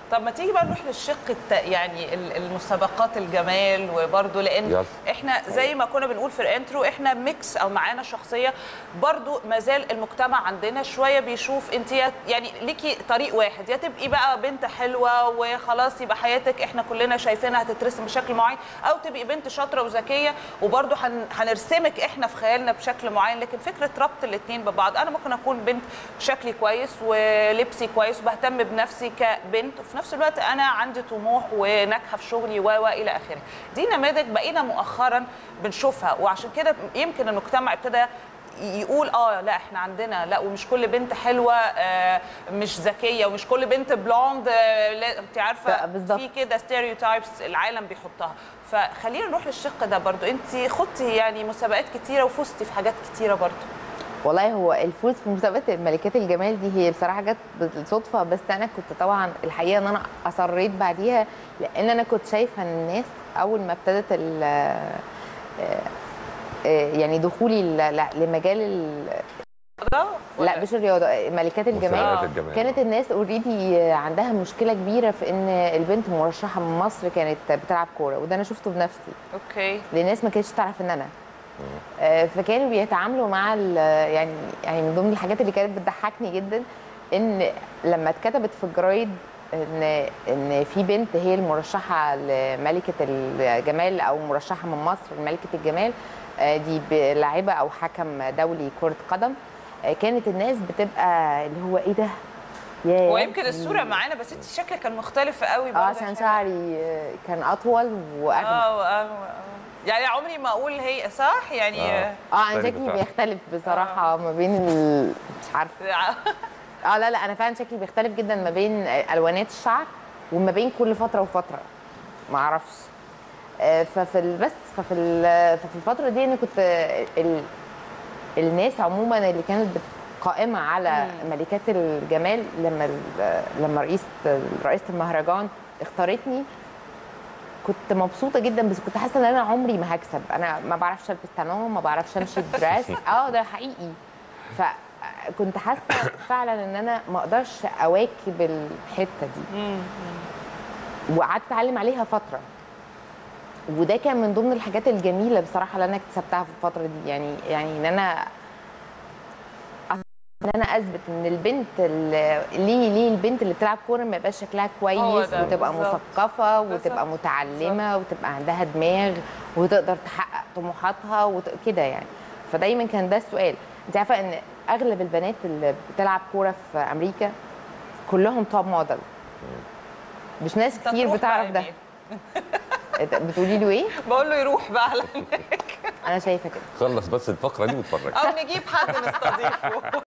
طب ما تيجي بقى نروح للشق الت... يعني ال- المسابقات الجمال وبرده لان يلا. احنا زي ما كنا بنقول في الانترو احنا ميكس او معانا شخصيه برضو ما زال المجتمع عندنا شويه بيشوف انت يا- يعني ليكي طريق واحد يا تبقي بقى بنت حلوه وخلاص يبقى حياتك احنا كلنا شايفينها هتترسم بشكل معين او تبقي بنت شاطره وذكيه وبرضو هن... هنرسمك احنا في خيالنا بشكل معين لكن فكره ربط الاثنين ببعض انا ممكن اكون بنت شكلي كويس ولبسي كويس وبهتم بنفسي كبنت وفي نفس الوقت انا عندي طموح وناجحه في شغلي و و الى اخره دي نماذج بقينا مؤخرا بنشوفها وعشان كده يمكن المجتمع ابتدى يقول اه لا احنا عندنا لا ومش كل بنت حلوه آه مش ذكيه ومش كل بنت بلوند آه لا انت عارفه بالظبط. في كده ستيريوتايبس العالم بيحطها فخلينا نروح للشق ده برضو انت خضتي يعني مسابقات كتيره وفزتي في حاجات كتيره برضو والله هو الفوز في مسابقه ملكات الجمال دي هي بصراحه جت بالصدفه بس انا كنت طبعا الحقيقه ان انا اصريت بعديها لان انا كنت شايفه ان الناس اول ما ابتدت ال يعني دخولي ل- ل- لمجال ال- لا مش الرياضه ملكات الجمال مسابقات الجمال. كانت الناس اوريدي عندها مشكله كبيره في ان البنت مرشحه من مصر كانت بتلعب كوره وده انا شفته بنفسي اوكي لان الناس ما كانتش تعرف ان انا آه، فكانوا بيتعاملوا مع ال- يعني يعني من ضمن الحاجات اللي كانت بتضحكني جدا ان لما اتكتبت في الجرايد ان ان في بنت هي المرشحه لملكه الجمال او مرشحه من مصر لملكه الجمال آه، دي ب- لاعبه او حكم دولي كره قدم آه، كانت الناس بتبقى اللي هو ايه ده ياه ويمكن الصوره معانا بس انت شكلك كان مختلف قوي اه برضه عشان إحنا- شعري آه، كان اطول واغمق اه آه، آه. يعني عمري ما اقول هي صح يعني آه. اه انا مختلف شكلي فعلا. بيختلف بصراحه ما بين ال... مش عارفه اه لا لا انا فعلا شكلي بيختلف جدا ما بين الوانات الشعر وما بين كل فتره وفتره ما اعرفش آه، ففي ال- بس ففي ال- ففي الفتره دي انا كنت ال... الناس عموما اللي كانت بت- قائمه على ملكات الجمال لما ال- لما رئيس رئيسه المهرجان اختارتني كنت مبسوطه جدا بس كنت حاسه ان انا عمري ما هكسب انا ما بعرفش البس تنوم ما بعرفش امشي بدراس اه ده حقيقي فكنت حاسه فعلا ان انا ما اقدرش اواكب الحته دي وقعدت اتعلم عليها فتره وده كان من ضمن الحاجات الجميله بصراحه اللي انا اكتسبتها في الفتره دي يعني يعني ان انا ان انا اثبت ان البنت اللي ليه ليه البنت اللي بتلعب كوره ما يبقاش شكلها هو كويس ده، وتبقى بالظبط. مثقفه بالظبط، وتبقى متعلمه وتبقى عندها دماغ وتقدر تحقق طموحاتها وكده يعني فدايما كان ده السؤال انت عارفه ان اغلب البنات اللي بتلعب كوره في امريكا كلهم توب موديل مش ناس طب كتير روح بتعرف بقى ده يمين. بتقولي له ايه بقول له يروح بقى على هناك انا شايفه كده خلص بس الفقره دي واتفرج او نجيب حد نستضيفه